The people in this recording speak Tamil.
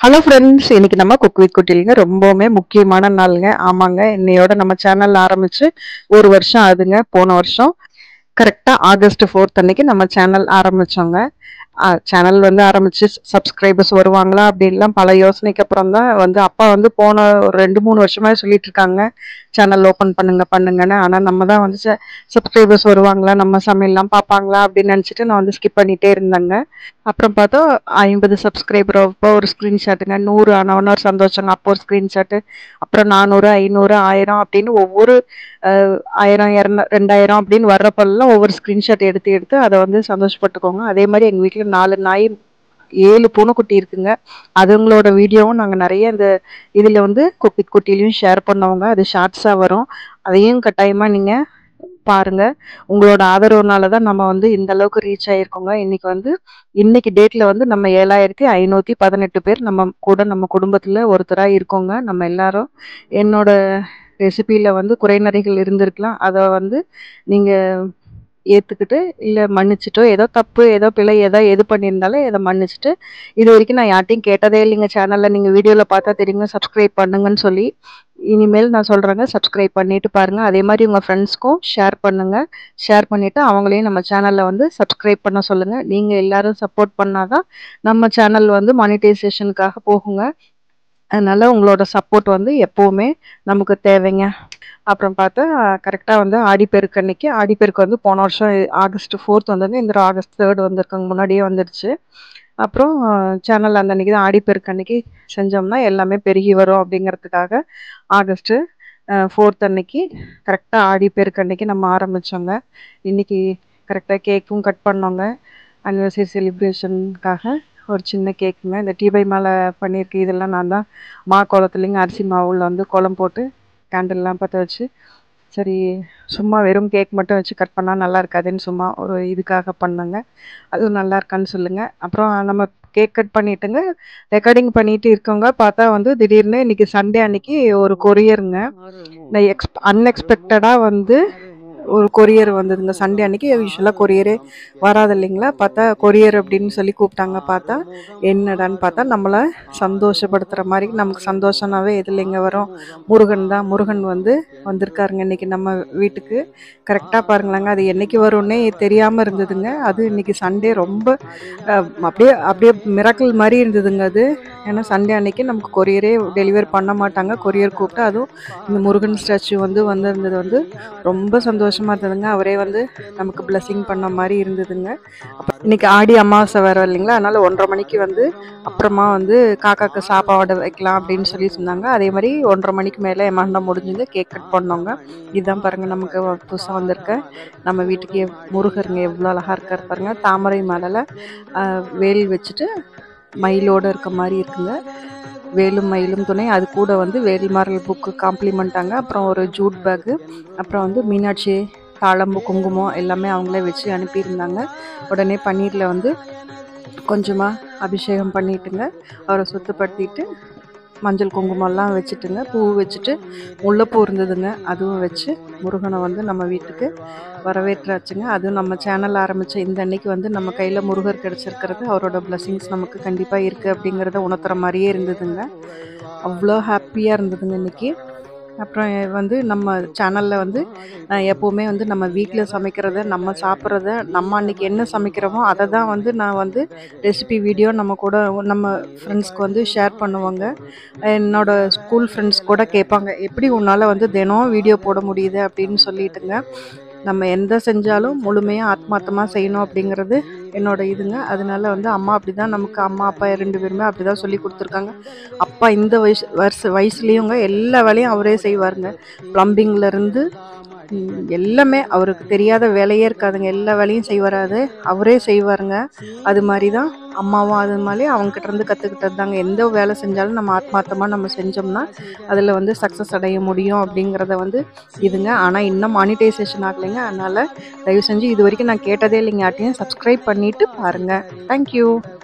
ஹலோ ஃப்ரெண்ட்ஸ் இன்னைக்கு நம்ம குக் வித் குட்டிலுங்க ரொம்பவுமே முக்கியமான நாளுங்க ஆமாங்க இன்னையோட நம்ம சேனல் ஆரம்பிச்சு ஒரு வருஷம் ஆகுதுங்க போன வருஷம் கரெக்டாக ஆகஸ்ட் ஃபோர்த் அன்னைக்கு நம்ம சேனல் ஆரம்பிச்சோங்க சேனல் வந்து ஆரம்பிச்சு சப்ஸ்கிரைபர்ஸ் வருவாங்களா அப்படின்லாம் பல யோசனைக்கு அப்புறம் தான் வந்து அப்பா வந்து போன ஒரு ரெண்டு மூணு வருஷமா சொல்லிட்டு இருக்காங்க சேனல் ஓப்பன் பண்ணுங்க பண்ணுங்கன்னு ஆனால் நம்ம தான் வந்து சப்ஸ்கிரைபர்ஸ் வருவாங்களா நம்ம சமையல்லாம் பார்ப்பாங்களா அப்படின்னு நினச்சிட்டு நான் வந்து ஸ்கிப் பண்ணிட்டே இருந்தேங்க அப்புறம் பார்த்தா ஐம்பது சப்ஸ்கிரைபர் அப்போ ஒரு ஸ்க்ரீன்ஷாட்டுங்க நூறு ஆனவன ஒரு சந்தோஷங்க அப்போ ஒரு ஸ்க்ரீன்ஷாட்டு அப்புறம் நானூறு ஐநூறு ஆயிரம் அப்படின்னு ஒவ்வொரு அஹ், ஆயிரம் இரநூ ரெண்டாயிரம் அப்படின்னு வர்றப்பெல்லாம் ஒவ்வொரு ஸ்க்ரீன்ஷாட் எடுத்து எடுத்து அதை வந்து சந்தோஷப்பட்டுக்கோங்க அதே மாதிரி எங்கள் வீட்டில் நாலு நாய் ஏழு பூனைக்குட்டி இருக்குங்க அதுங்களோட வீடியோவும் நாங்கள் நிறைய இந்த இதில் வந்து குட்டி குட்டிலையும் ஷேர் பண்ணவங்க அது ஷார்ட்ஸாக வரும் அதையும் கட்டாயமாக நீங்கள் பாருங்க உங்களோட ஆதரவுனால தான் நம்ம வந்து இந்த அளவுக்கு ரீச் ஆயிருக்கோங்க இன்னைக்கு வந்து இன்னைக்கு டேட்ல வந்து நம்ம ஏழாயிரத்தி ஐநூத்தி பதினெட்டு பேர் நம்ம கூட நம்ம குடும்பத்துல ஒருத்தரா இருக்கோங்க நம்ம எல்லாரும் என்னோட ரெசிபியில வந்து குறைநறைகள் இருந்திருக்கலாம் அதை வந்து நீங்க ஏத்துக்கிட்டு இல்ல மன்னிச்சிட்டோ ஏதோ தப்பு ஏதோ பிழை ஏதோ எது பண்ணியிருந்தாலும் இதை மன்னிச்சிட்டு இது வரைக்கும் நான் யார்ட்டையும் கேட்டதே இல்லைங்க சேனல்ல நீங்க வீடியோல பார்த்தா தெரியுங்க சப்ஸ்கிரைப் பண்ணுங்கன்னு சொல்லி இனிமேல் நான் சொல்றேங்க சப்ஸ்கிரைப் பண்ணிட்டு பாருங்க அதே மாதிரி உங்க ஃப்ரெண்ட்ஸ்க்கும் ஷேர் பண்ணுங்க ஷேர் பண்ணிட்டு அவங்களையும் நம்ம சேனல்ல வந்து சப்ஸ்கிரைப் பண்ண சொல்லுங்க நீங்க எல்லாரும் சப்போர்ட் பண்ணாதான் நம்ம சேனல் வந்து மானிட்டைசேஷனுக்காக போகுங்க அதனால உங்களோட சப்போர்ட் வந்து எப்பவுமே நமக்கு தேவைங்க அப்புறம் பார்த்தா கரெக்டாக வந்து ஆடிப்பெருக்கு அன்னைக்கு ஆடிப்பெருக்கு வந்து போன வருஷம் ஆகஸ்ட் ஃபோர்த் வந்தது இந்த தடவை ஆகஸ்ட் தேர்ட் வந்திருக்காங்க முன்னாடியே வந்துடுச்சு அப்புறம் சேனல் அந்த அன்னைக்கு தான் ஆடிப்பெருக்கு அன்னைக்கு செஞ்சோம்னா எல்லாமே பெருகி வரும் அப்படிங்கிறதுக்காக ஆகஸ்ட்டு ஃபோர்த் அன்னைக்கு கரெக்டாக ஆடிப்பெருக்கு அன்னைக்கு நம்ம ஆரம்பித்தோங்க இன்னைக்கு கரெக்டாக கேக்கும் கட் பண்ணோங்க அனிவர்சரி செலிப்ரேஷனுக்காக ஒரு சின்ன கேக்குங்க இந்த டீ பை மேலே பண்ணியிருக்கு இதெல்லாம் நான் தான் மா கோலத்துலேங்க அரிசி மாவுல வந்து கோலம் போட்டு கேண்டல்லாம் பற்ற வச்சு சரி சும்மா வெறும் கேக் மட்டும் வச்சு கட் பண்ணால் நல்லா இருக்காதுன்னு சும்மா ஒரு இதுக்காக பண்ணேங்க அதுவும் நல்லா இருக்கான்னு சொல்லுங்கள் அப்புறம் நம்ம கேக் கட் பண்ணிட்டுங்க ரெக்கார்டிங் பண்ணிட்டு இருக்கவங்க பார்த்தா வந்து திடீர்னு இன்னைக்கு சண்டே அன்னைக்கு ஒரு கொரியருங்க நான் எக்ஸ் அன்எக்ஸ்பெக்டடாக வந்து ஒரு கொரியர் வந்ததுங்க சண்டே அன்னைக்கு யூஸ்வலாக கொரியரே வராது இல்லைங்களா பார்த்தா கொரியர் அப்படின்னு சொல்லி கூப்பிட்டாங்க பார்த்தா என்னடான்னு பார்த்தா நம்மளை சந்தோஷப்படுத்துகிற மாதிரி நமக்கு சந்தோஷம்னாவே எது இல்லைங்க வரும் முருகன் தான் முருகன் வந்து வந்திருக்காருங்க இன்னைக்கு நம்ம வீட்டுக்கு கரெக்டாக பாருங்களாங்க அது என்னைக்கு வரும்னே தெரியாமல் இருந்ததுங்க அது இன்னைக்கு சண்டே ரொம்ப அஹ், அப்படியே அப்படியே மிராக்கிள் மாதிரி இருந்ததுங்க அது ஏன்னா சண்டே அன்னைக்கு நமக்கு கொரியரே டெலிவர் பண்ண மாட்டாங்க கொரியர் கூப்பிட்டு அதுவும் இந்த முருகன் ஸ்டாச்சு வந்து வந்திருந்தது வந்து ரொம்ப சந்தோஷமா இருந்ததுங்க அவரே வந்து நமக்கு பிளெஸிங் பண்ண மாதிரி இருந்ததுங்க அப்புறம் இன்னைக்கு ஆடி அமாவாசை வேற இல்லைங்களா அதனால ஒன்றரை மணிக்கு வந்து அப்புறமா வந்து காக்காக்கு சாப்பாடு வைக்கலாம் அப்படின்னு சொல்லி சொன்னாங்க அதே மாதிரி ஒன்றரை மணிக்கு மேலே மண்டம் முடிஞ்சுங்க கேக் கட் பண்ணோங்க இதுதான் பாருங்க நமக்கு புதுசாக வந்திருக்க நம்ம வீட்டுக்கு எவ்- முருகருங்க எவ்வளோ அழகா இருக்காரு பாருங்க தாமரை மலையில் வேல் வச்சுட்டு மயிலோட இருக்க மாதிரி இருக்குங்க வேலும் மயிலும் துணை அது கூட வந்து வேல்மாரல் புக்கு காம்ப்ளிமெண்ட்டாங்க அப்புறம் ஒரு ஜூட் பேக்கு அப்புறம் வந்து மீனாட்சி தாளம்பு குங்குமம் எல்லாமே அவங்களே வச்சு அனுப்பியிருந்தாங்க உடனே பன்னீரில் வந்து கொஞ்சமாக அபிஷேகம் பண்ணிட்டுங்க அவரை சுத்தப்படுத்திட்டு மஞ்சள் குங்குமம்லாம் வச்சுட்டுங்க பூ வச்சுட்டு முல்லைப்பூ இருந்ததுங்க அதுவும் வச்சு முருகனை வந்து நம்ம வீட்டுக்கு வரவேற்றாச்சுங்க அதுவும் நம்ம சேனல் ஆரம்பித்த இந்த அன்னைக்கு வந்து நம்ம கையில் முருகர் கிடச்சிருக்கிறது அவரோட blessings நமக்கு கண்டிப்பாக இருக்குது அப்படிங்கிறத உணர்த்துற மாதிரியே இருந்ததுங்க அவ்வளோ ஹாப்பியாக இருந்ததுங்க இன்னைக்கு அப்புறம் வந்து நம்ம சேனலில் வந்து அஹ், எப்போவுமே வந்து நம்ம வீட்டில் சமைக்கிறத நம்ம சாப்பிட்றத நம்ம அன்னைக்கு என்ன சமைக்கிறோமோ அதை தான் வந்து நான் வந்து ரெசிபி வீடியோ நம்ம கூட நம்ம ஃப்ரெண்ட்ஸ்க்கு வந்து ஷேர் பண்ணுவாங்க என்னோட ஸ்கூல் ஃப்ரெண்ட்ஸ் கூட கேட்பாங்க எப்படி உன்னால் வந்து தினம் வீடியோ போட முடியுது அப்படின்னு சொல்லிட்டுங்க நம்ம எந்த செஞ்சாலும் முழுமையாக ஆத்மார்த்தமாக செய்யணும் அப்படிங்கிறது என்னோட இதுங்க அதனால வந்து அம்மா அப்படி தான் நமக்கு அம்மா அப்பா ரெண்டு பேருமே அப்படி தான் சொல்லி கொடுத்துருக்காங்க அப்பா இந்த வயசு வருஷ வயசுலேயுங்க எல்லா வேலையும் அவரே செய்வாருங்க ப்ளம்பிங்லேருந்து எல்லாமே அவருக்கு தெரியாத வேலையே இருக்காதுங்க எல்லா வேலையும் செய்வாராது அவரே செய்வாருங்க அது மாதிரி தான் அம்மாவும் அது மாதிரி அவங்ககிட்ட இருந்து கற்றுக்கிட்டது தாங்க எந்த வேலை செஞ்சாலும் நம்ம ஆத்மார்த்தமாக நம்ம செஞ்சோம்னா அதில் வந்து சக்ஸஸ் அடைய முடியும் அப்படிங்கிறத வந்து இதுங்க ஆனால் இன்னும் மானிட்டைசேஷன் ஆகலைங்க அதனால் தயவு செஞ்சு இது வரைக்கும் நான் கேட்டதே இல்லைங்க யார்ட்டையும் சப்ஸ்கிரைப் பண்ணிவிட்டு பாருங்கள் தேங்க்யூ